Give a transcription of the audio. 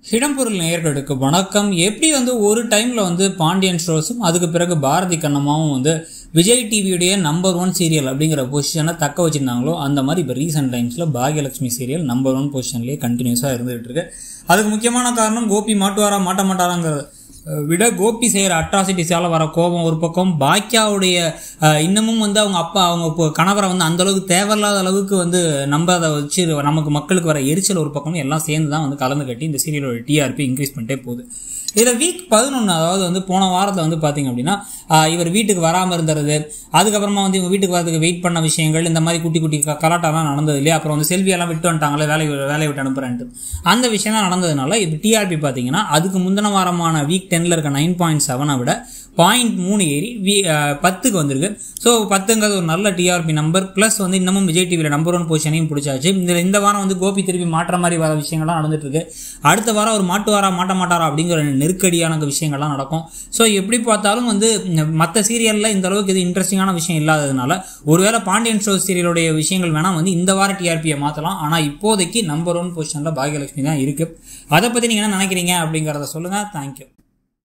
இடம்பொருள் நேயர்களுக்கு வணக்கம் எப்படி வந்து ஒரு டைமில் வந்து பாண்டியன் ஸ்டோர்ஸும் அதுக்கு பிறகு பாரதி கண்ணம்மாவும் வந்து விஜய் டிவியுடைய நம்பர் ஒன் சீரியல் அப்படிங்கிற பொசிஷனை தக்க வச்சிருந்தாங்களோ அந்த மாதிரி இப்போ ரீசெண்ட் டைம்ஸில் பாகியலட்சுமி சீரியல் நம்பர் ஒன் பொசிஷன்லேயே கண்டினியூஸாக இருந்துகிட்டு இருக்கு அதுக்கு முக்கியமான காரணம் கோபி மாட்டுவாரா மாட்ட மாட்டாராங்கிறத விட கோபி செய்கிற அட்ராசிட்டிஸால் வர கோபம் ஒரு பக்கம் பாக்கியாவுடைய அஹ், இன்னமும் வந்து அவங்க அப்பா அவங்க இப்போ கணவரை வந்து அந்த அளவுக்கு தேவையில்லாத அளவுக்கு வந்து நம்ம அதை வச்சு நமக்கு மக்களுக்கு வர எரிச்சல் ஒரு பக்கம் எல்லாம் சேர்ந்து தான் வந்து கலந்து கட்டி இந்த சீரியலோட டிஆர்பி இன்க்ரீஸ் பண்ணிட்டே போகுது இதில் வீக் பதினொன்று அதாவது வந்து போன வாரத்தில் வந்து பார்த்தீங்க அப்படின்னா ஆஹ், இவர் வீட்டுக்கு வராமல் இருந்தது அதுக்கப்புறமா வந்து இவங்க வீட்டுக்கு வரதுக்கு வெயிட் பண்ண விஷயங்கள் இந்த மாதிரி குட்டி குட்டி க- கலாட்டாலாம் நடந்தது இல்லையா அப்புறம் வந்து செல்வியெல்லாம் விட்டு வந்துட்டாங்களே வேலை வேலையை விட்டு அனுப்புறேன்ட்டு அந்த விஷயம்லாம் நடந்ததுனால இப்போ டிஆர்பி பார்த்தீங்கன்னா அதுக்கு முந்தின வாரமான வீக் டென்னில் இருக்க நைன் பாயிண்ட் செவனை விட பாயிண்ட் மூணு ஏறி வி அஹ், பத்துக்கு வந்திருக்கு ஸோ பத்துங்கிறது ஒரு நல்ல டிஆர்பி நம்பர் ப்ளஸ் வந்து இன்னமும் விஜய் டிவியில் நம்பர் ஒன் பொசிஷனையும் பிடிச்சாச்சு இந்த இந்த வாரம் வந்து கோபி திருப்பி மாற்ற மாதிரி வர விஷயங்கள்லாம் நடந்துட்டு இருக்கு அடுத்த வாரம் அவர் மாட்டுவாரா மாட்ட மாட்டாரா அப்படிங்கிற நெருக்கடியான விஷயங்கள்லாம் நடக்கும் ஸோ எப்படி பார்த்தாலும் வந்து மற்ற சீரியலில் இந்த அளவுக்கு இது இன்ட்ரெஸ்டிங்கான விஷயம் இல்லாததுனால ஒருவேளை பாண்டியன் ஷோ சீரியலுடைய விஷயங்கள் வேணால் வந்து இந்த வார டிஆர்பியை மாற்றலாம் ஆனால் இப்போதைக்கு நம்பர் ஒன் பொசிஷனில் பாகியலட்சுமி தான் இருக்குது அதை பற்றி நீங்கள் என்ன நினைக்கிறீங்க அப்படிங்கிறத சொல்லுங்கள் தேங்க்யூ